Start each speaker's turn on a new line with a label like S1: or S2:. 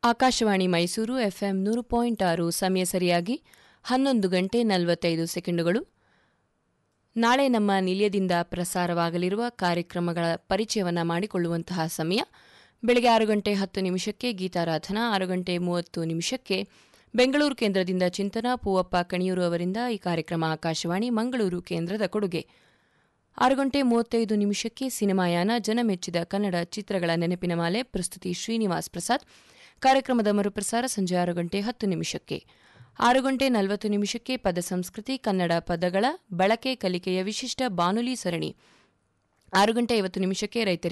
S1: Akashvani Mysuru FM ನೂರು point ಆರು ಸಮಯ ಸರಿಯಾಗಿ ಹನ್ನೊಂದು ಗಂಟೆ ನಲವತ್ತೈದು ಸೆಕೆಂಡುಗಳು ನಾಳೆ ನಮ್ಮ ನಿಲಯದಿಂದ ಪ್ರಸಾರವಾಗಲಿರುವ ಕಾರ್ಯಕ್ರಮಗಳ ಪರಿಚಯವನ್ನು ಮಾಡಿಕೊಳ್ಳುವಂತಹ ಸಮಯ ಬೆಳಗ್ಗೆ ಆರು ಗಂಟೆ ಹತ್ತು ನಿಮಿಷಕ್ಕೆ ಗೀತಾರಾಧನಾ ಆರು ಗಂಟೆ ಮೂವತ್ತು ನಿಮಿಷಕ್ಕೆ ಬೆಂಗಳೂರು ಕೇಂದ್ರದಿಂದ ಚಿಂತನ ಪೂವಪ್ಪ ಕಣಿಯೂರು ಅವರಿಂದ ಈ ಕಾರ್ಯಕ್ರಮ ಆಕಾಶವಾಣಿ ಮಂಗಳೂರು ಕೇಂದ್ರದ ಕೊಡುಗೆ ಆರು ಗಂಟೆ ಮೂವತ್ತೈದು ನಿಮಿಷಕ್ಕೆ ಸಿನಿಮಾಯಾನ ಜನಮೆಚ್ಚಿದ ಕನ್ನಡ ಚಿತ್ರಗಳ ನೆನಪಿನ ಮಾಲೆ ಪ್ರಸ್ತುತಿ ಶ್ರೀನಿವಾಸ್ ಪ್ರಸಾದ್ ಕಾರ್ಯಕ್ರಮದ ಮರುಪ್ರಸಾರ ಸಂಜೆ ಆರು ಗಂಟೆ ಹತ್ತು ನಿಮಿಷಕ್ಕೆ ಆರು ಗಂಟೆ ನಲವತ್ತು ನಿಮಿಷಕ್ಕೆ ಪದ ಸಂಸ್ಕೃತಿ ಕನ್ನಡ ಪದಗಳ ಬಳಕೆ ಕಲಿಕೆಯ ವಿಶಿಷ್ಟ ಬಾನುಲಿ ಸರಣಿ ಆರು ಗಂಟೆ ಐವತ್ತು ನಿಮಿಷಕ್ಕೆ ರೈತರಿಗೆ